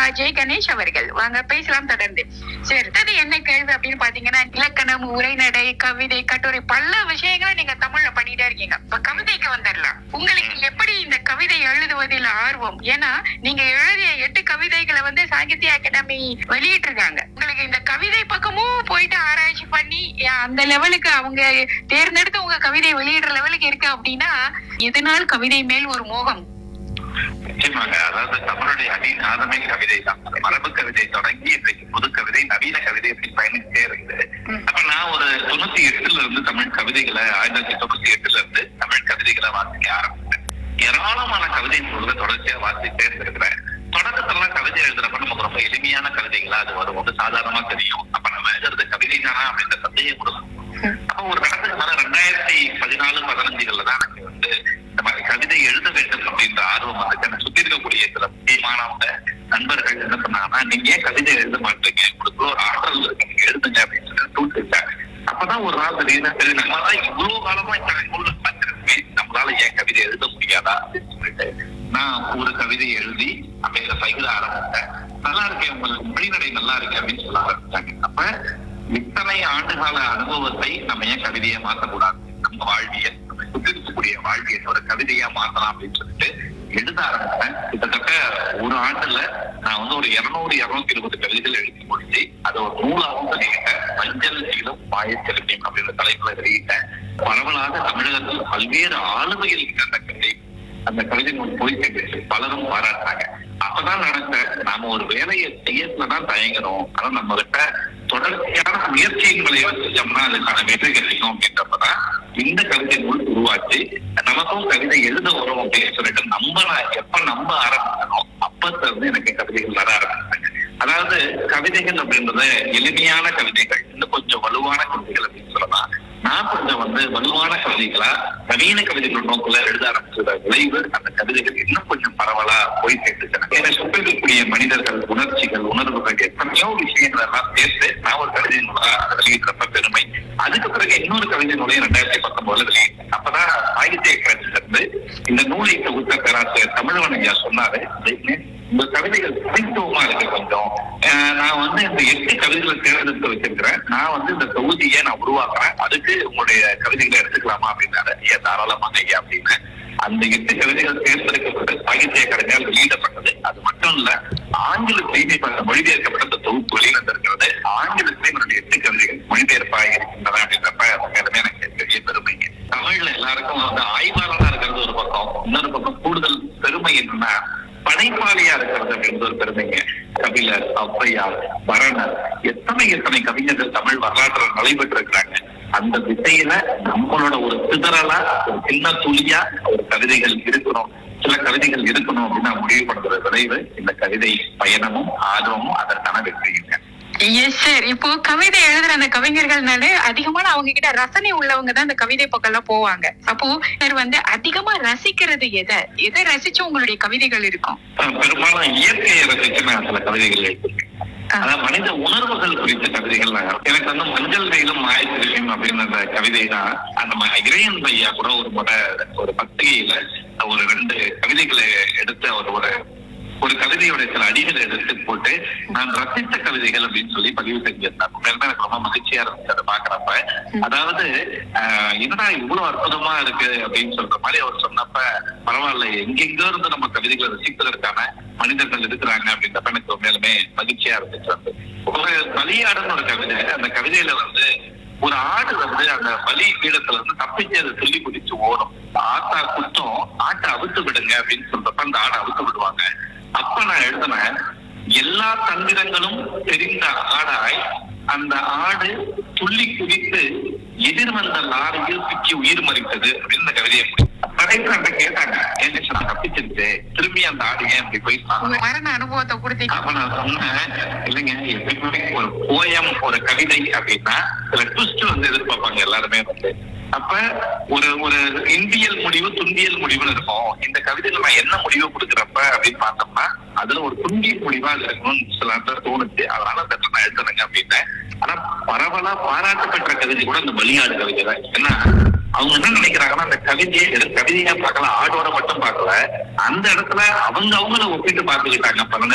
ஜெய் கணேஷ் அவர்கள் வாங்க பேசலாம் தொடர்ந்து சரி அடுத்தது என்ன கேள்வி அப்படின்னு பாத்தீங்கன்னா இலக்கணம் உரைநடை கவிதை கட்டுரை பல விஷயங்களை நீங்க தமிழ்ல பண்ணிட்டே இருக்கீங்க இப்ப கவிதைக்கு வந்துடலாம் உங்களுக்கு எப்படி இந்த கவிதை எழுதுவதில் ஆர்வம் ஏன்னா நீங்க எழுதிய எட்டு கவிதைகளை வந்து சாகித்ய அகாடமி வெளியிட்டு இருக்காங்க உங்களுக்கு இந்த கவிதை பக்கமும் போயிட்டு ஆராய்ச்சி பண்ணி அஹ், அந்த லெவலுக்கு அவங்க தேர்ந்தெடுத்து உங்க கவிதை வெளியிடுற லெவலுக்கு இருக்கு அப்படின்னா இதனால் கவிதை மேல் ஒரு மோகம் நிச்சயமாக அதாவது தமிழுடைய அடிநாதமே கவிதை தான் அந்த மரபு கவிதை தொடங்கி இன்றைக்கு புது கவிதை நவீன கவிதை அப்படி பயணிச்சே இருக்குது ம். அப்ப நான் ஒரு தொண்ணூத்தி எட்டுல இருந்து தமிழ் கவிதைகளை ஆயிரத்தி தொள்ளாயிரத்தி தொண்ணூத்தி எட்டுல இருந்து தமிழ் கவிதைகளை வாசிக்க ஆரம்பிச்சேன் ஏராளமான கவிதை நூல்களை தொடர்ச்சியா வாசிட்டே இருந்திருக்கிறேன் தொடக்கத்துல கவிதை எழுதுறப்ப நமக்கு ரொம்ப எளிமையான கவிதைகளா அது வரும் வந்து சாதாரணமா தெரியும் அப்ப நம்ம எழுதுறது கவிதை தானா அப்படின்ற சந்தேகம் கூட வரும். அப்ப ஒரு கட்டத்துக்கு மேல ரெண்டாயிரத்தி பதினாலு பதினஞ்சுகள்ல தான் எனக்கு வந்து இந்த மாதிரி கவிதை எழுத வேண்டும் அப்படின்ற ஆர்வம் வந்து எனக்கு சுத்தி இருக்கக்கூடிய சில முக்கியமானவங்க நண்பர்கள் என்ன சொன்னாங்கன்னா நீங்க ஏன் கவிதை எழுத மாட்டீங்க உங்களுக்கு ஒரு ஆற்றல் இருக்கு நீங்க எழுதுங்க அப்படின்னு சொல்லி தூண்டிட்டாங்க அப்பதான் ஒரு நாள் தெரியுது சரி நம்மளால இவ்வளவு காலமா இந்த நூல்ல பார்த்திருக்கோமே நம்மளால ஏன் கவிதை எழுத முடியாதா அப்படின்னு சொல்லிட்டு நான் ஒரு கவிதை எழுதி அப்படிங்கிற பகிர ஆரம்பிச்சேன் நல்லா இருக்கேன் உங்களுக்கு மொழிநடை நல்லா இருக்கு அப்படின்னு சொல்ல ஆரம்பிச்சாங்க அப்ப இத்தனை ஆண்டுகால அனுபவத்தை நம்ம ஏன் கவிதையை மாத்தக்கூடாது நம்ம வாழ்வியல் நம்ம சுத்தி இருக்கக்கூடிய வாழ்வியல் ஒரு கவிதையா மாத்தலாம் அப்படின்னு சொல்லிட்டு எழுத ஆரம்பிச்சேன் கிட்டத்தட்ட ஒரு ஆண்டுல நான் வந்து ஒரு இருநூறு இருநூத்தி இருபது கவிதைகள் எழுதி முடிச்சு அதை ஒரு நூலாகவும் வெளியிட்டேன் மஞ்சள் நீளம் பாயச்செலுமியம் அப்படின்ற தலைப்புல வெளியிட்டேன் பரவலாக தமிழகத்தில் பல்வேறு ஆளுமைகள் இருக்க அந்த கவிதை அந்த கவிதை நூல் போய் சேர்ந்துச்சு பலரும் பாராட்டினாங்க அப்பதான் நடந்த நாம ஒரு வேலையை செய்யறதுலதான் தயங்குறோம் ஆனா நம்ம கிட்ட தொடர்ச்சியான முயற்சியின் விளைவை செஞ்சோம்னா அதுக்கான வெற்றி கிடைக்கும் அப்படின்றப்பதான் இந்த கவிதை நூல் உருவாச்சு நமக்கும் கவிதை எழுத வரும் அப்படின்னு சொல்லிட்டு நம்ம நான் எப்ப நம்ப ஆரம்பிக்கணும் அப்பத்துல இருந்து எனக்கு கவிதைகள் வர ஆரம்பிச்சாங்க அதாவது கவிதைகள் அப்படின்றது எளிமையான கவிதைகள் இன்னும் கொஞ்சம் வலுவான கவிதைகள் அப்படின்னு சொல்லலாம் நான் கொஞ்சம் வந்து வலுவான கவிதைகளா நவீன கவிதைகள் நோக்குல எழுத ஆரம்பிச்சத விளைவு அந்த கவிதைகள் இன்னும் கொஞ்சம் பரவலா போய் சேர்த்துச்சு என்னை சுற்றி இருக்கக்கூடிய மனிதர்கள் உணர்ச்சிகள் உணர்வுகள் எத்தனையோ விஷயங்கள் எல்லாம் சேர்த்து நான் ஒரு கவிதை நூலா அதை வெளியிட்டப்ப பெருமை அதுக்கு பிறகு இன்னொரு கவிதை நூலையும் ரெண்டாயிரத்தி பத்தொன்பதுல வெளியிட்டேன் அப்பதான் சாகித்ய அகாடமில இருந்து இந்த நூலை தொகுத்த பேராசிரியர் தமிழ்வன் ஐயா சொன்னாரு உங்க கவிதைகள் தனித்துவமா இருக்கு கொஞ்சம் அஹ் நான் வந்து இந்த எட்டு கவிதைகளை தேர்ந்தெடுத்து வச்சிருக்கிறேன் நான் வந்து இந்த தொகுதியை நான் உருவாக்குறேன் அதுக்கு உங்களுடைய கவிதைகளை எடுத்துக்கலாமா அப்படின்னாரு ஐயா தாராளமாக ஐயா அப்படின்னு அந்த எட்டு கவிதைகள் தேர்ந்தெடுக்கப்பட்டு சாகித்ய அகாடமியால் வெளியிடப்பட்டது அது மட்டும் இல்ல ஆங்கில செய்தி மொழிபெயர்க்கப்பட்ட அந்த தொகுப்பு வெளியிட்டிருக்கிறது ஆங்கிலத்திலே என்னுடைய எட்டு கவிதைகள் மொழிபெயர்ப்பாக இருக்கின்றன அப்படின்றப்ப உண்மையிலுமே எனக்கு பெரிய பெருமைங்க தமிழ்ல எல்லாருக்கும் வந்து ஆய்வாளனா இருக்கிறது ஒரு பக்கம் இன்னொரு பக்கம் கூடுதல் பெருமை என்னன்னா படைப்பாளியா இருக்கிறது அப்படின்றது ஒரு பெருமைங்க கபிலர் ஔவையார் பரணர் எத்தனை எத்தனை கவிஞர்கள் தமிழ் வரலாற்றில் நடைபெற்று இருக்கிறாங்க அந்த திசையில நம்மளோட ஒரு சிதறலா ஒரு சின்ன துளியா ஒரு கவிதைகள் இருக்கணும் சில கவிதைகள் இருக்கணும் அப்படின்னு நான் முடிவு பண்ற விளைவு இந்த கவிதை பயணமும் ஆர்வமும் அதற்கான வெற்றியுங்க எஸ் சார் இப்போ கவிதை எழுதுற அந்த கவிஞர்கள்னாலே அதிகமான அவங்க கிட்ட ரசனை உள்ளவங்க தான் அந்த கவிதை பக்கம் எல்லாம் போவாங்க அப்போ சார் வந்து அதிகமா ரசிக்கிறது எதை எதை ரசிச்சு உங்களுடைய கவிதைகள் இருக்கும் அஹ் பெரும்பாலும் இயற்கையை ரசிச்சு நான் சில கவிதைகள் எழுதியிருக்கேன் அதாவது மனித உணர்வுகள் குறித்த கவிதைகள் நான் எனக்கு வந்து மஞ்சள் வெயிலும் மாயத்திரியும் அப்படின்னு அந்த கவிதை தான் அந்த ம- இறையன் ஐயா கூட ஒரு முறை ஒரு பத்திரிகையில ஒரு ரெண்டு கவிதைகளை எடுத்து அவர் ஒரு ஒரு கவிதையோட சில அடிகளை எடுத்து போட்டு நான் ரசித்த கவிதைகள் அப்படின்னு சொல்லி பதிவு செஞ்சிருந்தார் உண்மையிலுமே எனக்கு ரொம்ப மகிழ்ச்சியா இருந்துச்சு அதை பாக்குறப்ப அதாவது ஆஹ் என்னடா இவ்வளவு அற்புதமா இருக்கு அப்படின்னு சொல்ற மாதிரி அவர் சொன்னப்ப பரவாயில்ல எங்கெங்கோ இருந்து நம்ம கவிதைகளை ரசிப்பதற்கான மனிதர்கள் இருக்கிறாங்க அப்படின்றப்ப எனக்கு உண்மையிலுமே மகிழ்ச்சியா இருந்துச்சு வந்து ஒரு பலியாடுன்னு ஒரு கவிதை அந்த கவிதையில வந்து ஒரு ஆடு வந்து அந்த பலி பீடத்துல இருந்து தப்பிச்சு அதை சொல்லி குதிச்சு ஓடும் ஆட்டா குத்தம் ஆட்டை அவுத்து விடுங்க அப்படின்னு சொல்றப்ப அந்த ஆடை அவுத்து விடுவாங்க அப்ப நான் எழுதினேன் எல்லா தந்திரங்களும் தெரிந்த ஆடாய் அந்த ஆடு துள்ளி குதித்து எதிர் வந்த லாரியில் சிக்கி உயிர் மறித்தது அப்படின்னு இந்த கவிதையை கடைசியில் கேட்டாங்க ஏன் நான் தப்பிச்சிருச்சு திரும்பி அந்த ஆடு ஏன் இப்படி போய் உங்க சொன்னாங்க மரண அனுபவத்தை கொடுத்தீங்க அப்ப நான் சொன்னேன் இல்லைங்க எப்பயுமே ஒரு போயம் ஒரு கவிதை அப்படின்னா சில ட்விஸ்ட் வந்து எதிர்பார்ப்பாங்க எல்லாருமே வந்து அப்ப ஒரு ஒரு இந்தியல் முடிவு துண்டியல் முடிவுன்னு இருக்கும் இந்த கவிதையில நான் என்ன முடிவு கொடுக்குறப்ப அப்படின்னு பார்த்தோம்னா அதுல ஒரு துண்டியல் முடிவா அது இருக்கணும்னு சில நேரத்துல தோணுச்சு அதனால அந்த இடத்துல நான் எழுதுறேங்க அப்படின்னேன் ஆனா பரவலா பாராட்டு பெற்ற கவிதை கூட இந்த பலியாடு கவிதை தான் ஏன்னா அவங்க என்ன நினைக்கிறாங்கன்னா அந்த கவிதையை வெறும் கவிதையா பார்க்கல ஆடோட மட்டும் பார்க்கல அந்த இடத்துல அவங்க அவங்கள ஒப்பிட்டு பார்த்துக்கிட்டாங்க பாருங்க